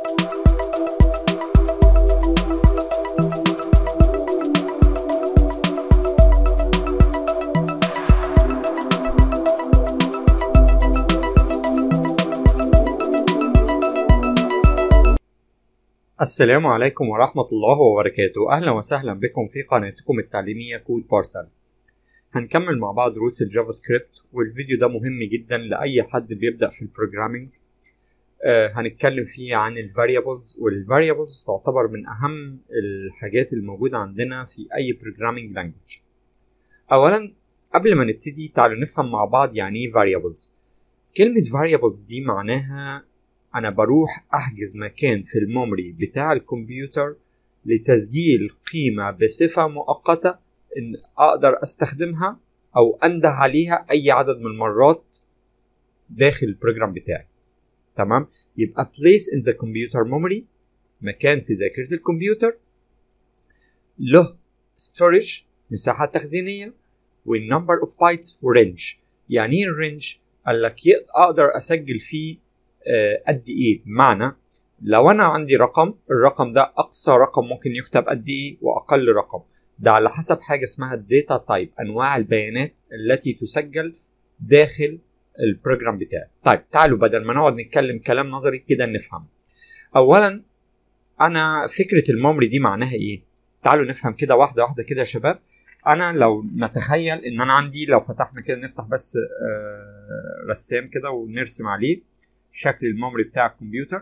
السلام عليكم ورحمة الله وبركاته أهلا وسهلا بكم في قناتكم التعليمية كود بورتال هنكمل مع بعض دروس الجافا سكريبت والفيديو ده مهم جدا لأي حد بيبدأ في البروجرامينج آه هنتكلم فيه عن الفاريبلز والفاريبلز تعتبر من أهم الحاجات الموجودة عندنا في أي بروجرامينج لانجوج أولا قبل ما نبتدي تعالوا نفهم مع بعض يعني إيه variables كلمة variables دي معناها انا بروح احجز مكان في الميموري بتاع الكمبيوتر لتسجيل قيمة بصفة مؤقتة ان اقدر استخدمها او انده عليها اي عدد من المرات داخل البروجرام بتاعي تمام يبقى place in the computer memory مكان في ذاكرة الكمبيوتر له storage مساحة تخزينية والنمبر اوف بايتس ورينج يعني ايه الرينج قال لك اقدر اسجل فيه قد ايه بمعنى لو انا عندي رقم الرقم ده اقصى رقم ممكن يكتب قد ايه واقل رقم ده على حسب حاجه اسمها الداتا تايب انواع البيانات التي تسجل داخل البروجرام بتاعي طيب تعالوا بدل ما نقعد نتكلم كلام نظري كده نفهم اولا انا فكره الميموري دي معناها ايه تعالوا نفهم كده واحده واحده كده يا شباب انا لو نتخيل ان انا عندي لو فتحنا كده نفتح بس رسام كده ونرسم عليه شكل الميموري بتاع الكمبيوتر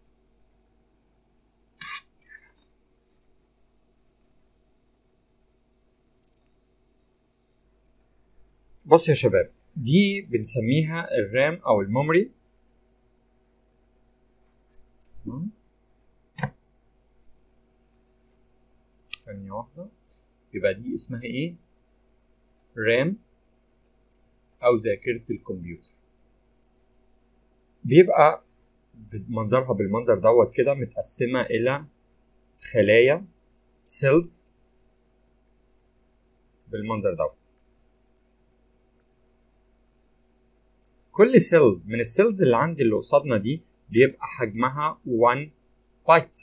بص يا شباب دي بنسميها الرام او الميموري ثانية واحدة يبقى دي اسمها ايه؟ رام او ذاكرة الكمبيوتر بيبقى منظرها بالمنظر دوت كده متقسمة إلى خلايا سيلز بالمنظر دوت كل سيل من السيلز اللي عندي اللي قصادنا دي بيبقى حجمها 1 بايت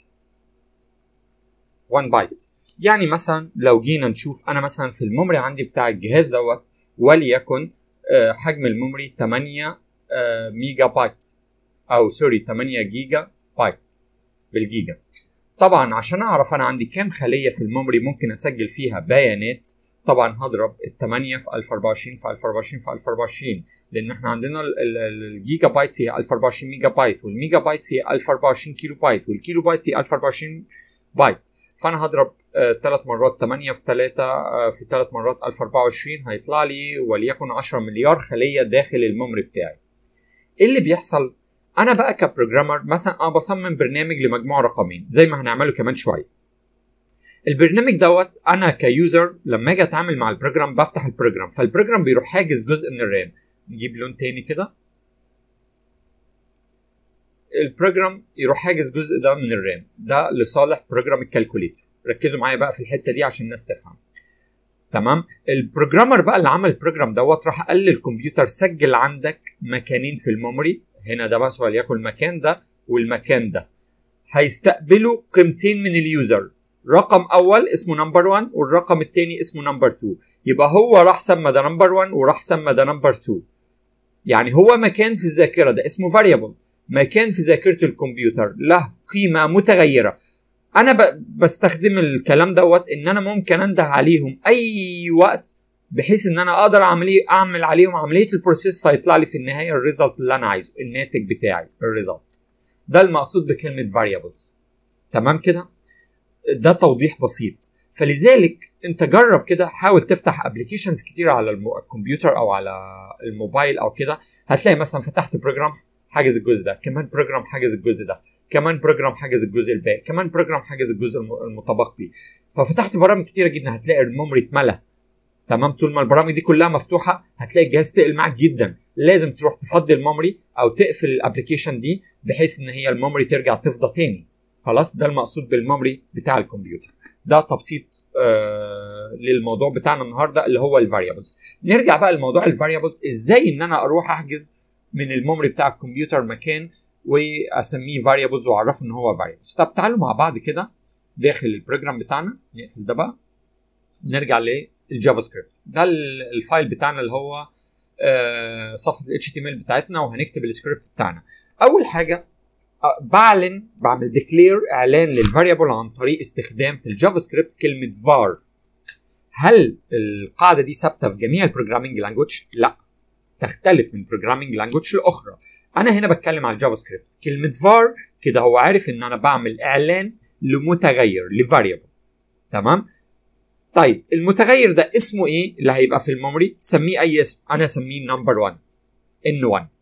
1 بايت يعني مثلا لو جينا نشوف انا مثلا في الميموري عندي بتاع الجهاز دوت وليكن حجم الميموري 8 ميجا بايت او سوري 8 جيجا بايت بالجيجا طبعا عشان اعرف انا عندي كام خليه في الميموري ممكن اسجل فيها بيانات طبعا هضرب ال 8 في 1024 في 1024 في 1024 لان احنا عندنا الجيجا بايت فيها 1024 ميجا بايت والميجا بايت فيها 1024 كيلو بايت والكيلو بايت فيها 1024 بايت فانا هضرب ثلاث uh, مرات 8 في 3 uh, في ثلاث مرات 1024 هيطلع لي وليكن 10 مليار خليه داخل الميموري بتاعي ايه اللي بيحصل انا بقى كبروجرامر مثلا انا بصمم برنامج لمجموعه رقمين زي ما هنعمله كمان شويه البرنامج دوت انا كيوزر لما اجي اتعامل مع البروجرام بفتح البروجرام فالبروجرام بيروح حاجز جزء من الرام نجيب لون تاني كده البروجرام يروح حاجز جزء ده من الرام ده لصالح بروجرام الكالكوليتر ركزوا معايا بقى في الحته دي عشان الناس تفهم تمام البروجرامر بقى اللي عمل البروجرام دوت راح قال للكمبيوتر سجل عندك مكانين في الميموري هنا ده بس وليكن المكان ده والمكان ده هيستقبلوا قيمتين من اليوزر رقم اول اسمه نمبر 1 والرقم الثاني اسمه نمبر 2 يبقى هو راح سمى ده نمبر 1 وراح سمى ده نمبر 2 يعني هو مكان في الذاكره ده اسمه فاريبل مكان في ذاكره الكمبيوتر له قيمه متغيره انا بستخدم الكلام دوت ان انا ممكن انده عليهم اي وقت بحيث ان انا اقدر اعمل اعمل عليهم عمليه البروسيس فيطلع لي في النهايه الريزلت اللي انا عايزه الناتج بتاعي الريزلت ده المقصود بكلمه variables تمام كده ده توضيح بسيط فلذلك انت جرب كده حاول تفتح ابلكيشنز كتير على الكمبيوتر او على الموبايل او كده هتلاقي مثلا فتحت بروجرام حاجز الجزء ده كمان بروجرام حاجز الجزء ده كمان بروجرام حاجز الجزء الباقي كمان بروجرام حاجز الجزء المتبقي ففتحت برامج كتيره جدا هتلاقي الميموري اتملى تمام طول ما البرامج دي كلها مفتوحه هتلاقي الجهاز تقل معاك جدا لازم تروح تفضي الميموري او تقفل الابلكيشن دي بحيث ان هي الميموري ترجع تفضى تاني خلاص ده المقصود بالميموري بتاع الكمبيوتر ده تبسيط آه للموضوع بتاعنا النهارده اللي هو الفاريبلز نرجع بقى لموضوع الفاريبلز ازاي ان انا اروح احجز من الميموري بتاع الكمبيوتر مكان واسميه فاريبلز واعرفه ان هو فاريبلز طب تعالوا مع بعض كده داخل البروجرام بتاعنا نقفل ده بقى نرجع للجافا سكريبت ده الفايل بتاعنا اللي هو آه صفحه الاتش تي ام ال بتاعتنا وهنكتب السكريبت بتاعنا اول حاجه بعلن بعمل ديكلير اعلان للفاريبل عن طريق استخدام في الجافا سكريبت كلمه var هل القاعده دي ثابته في جميع البروجرامينج لانجوج لا تختلف من بروجرامينج لانجوج لاخرى انا هنا بتكلم على الجافا سكريبت كلمه var كده هو عارف ان انا بعمل اعلان لمتغير لفاريبل تمام طيب المتغير ده اسمه ايه اللي هيبقى في الميموري سميه اي اسم انا اسميه نمبر 1 ان 1